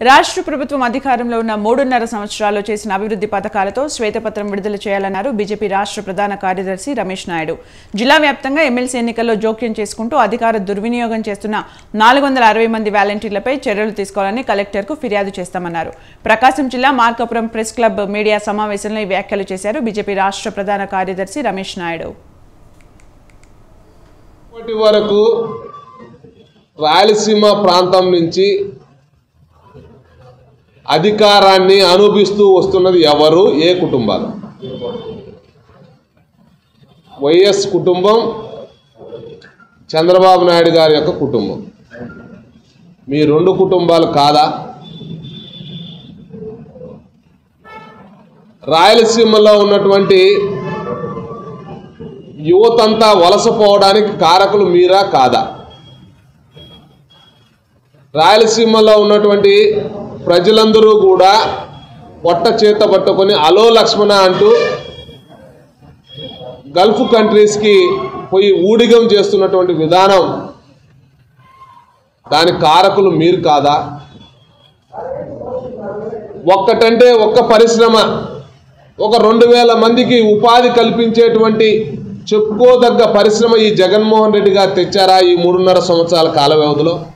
రాష్ట్ర ప్రభుత్వం అధికారంలో ఉన్న మూడున్నర సంవత్సరాల్లో చేసిన అభివృద్ధి పథకాలతో శ్వేతపత్రం విడుదల చేయాలన్నారు బీజేపీ రాష్ట్ర ప్రధాన కార్యదర్శి రమేష్ నాయుడు జిల్లా వ్యాప్తంగా ఎమ్మెల్సీ ఎన్నికల్లో జోక్యం చేసుకుంటూ అధికార దుర్వినియోగం చేస్తున్న నాలుగు వందల అరవై మంది వాలంటీర్లపై చర్యలు తీసుకోవాలని కలెక్టర్కు ఫిర్యాదు చేస్తామన్నారు ప్రకాశం జిల్లా మార్కాపురం ప్రెస్ క్లబ్ మీడియా సమావేశంలో ఈ వ్యాఖ్యలు చేశారు బీజేపీ రాష్ట్ర ప్రధాన కార్యదర్శి రమేష్ నాయుడు ఇప్పటి వరకు రాయలసీమ ప్రాంతం నుంచి అధికారాన్ని అనుభవిస్తూ వస్తున్నది ఎవరు ఏ కుటుంబాలు వైఎస్ కుటుంబం చంద్రబాబు నాయుడు గారి యొక్క కుటుంబం మీ రెండు కుటుంబాలు కాదా రాయలసీమలో ఉన్నటువంటి యువతంతా వలసపోవడానికి కారకులు మీరా కాదా రాయలసీమలో ఉన్నటువంటి ప్రజలందరూ కూడా పొట్ట చేత పట్టుకొని అలో లక్ష్మణ అంటూ గల్ఫ్ కంట్రీస్కి పోయి ఊడిగం చేస్తున్నటువంటి విధానం దాని కారకులు మీరు కాదా ఒక్కటంటే ఒక్క పరిశ్రమ ఒక రెండు వేల మందికి ఉపాధి కల్పించేటువంటి చెప్పుకోదగ్గ పరిశ్రమ ఈ జగన్మోహన్ రెడ్డి గారు తెచ్చారా ఈ మూడున్నర సంవత్సరాల కాల వ్యవధిలో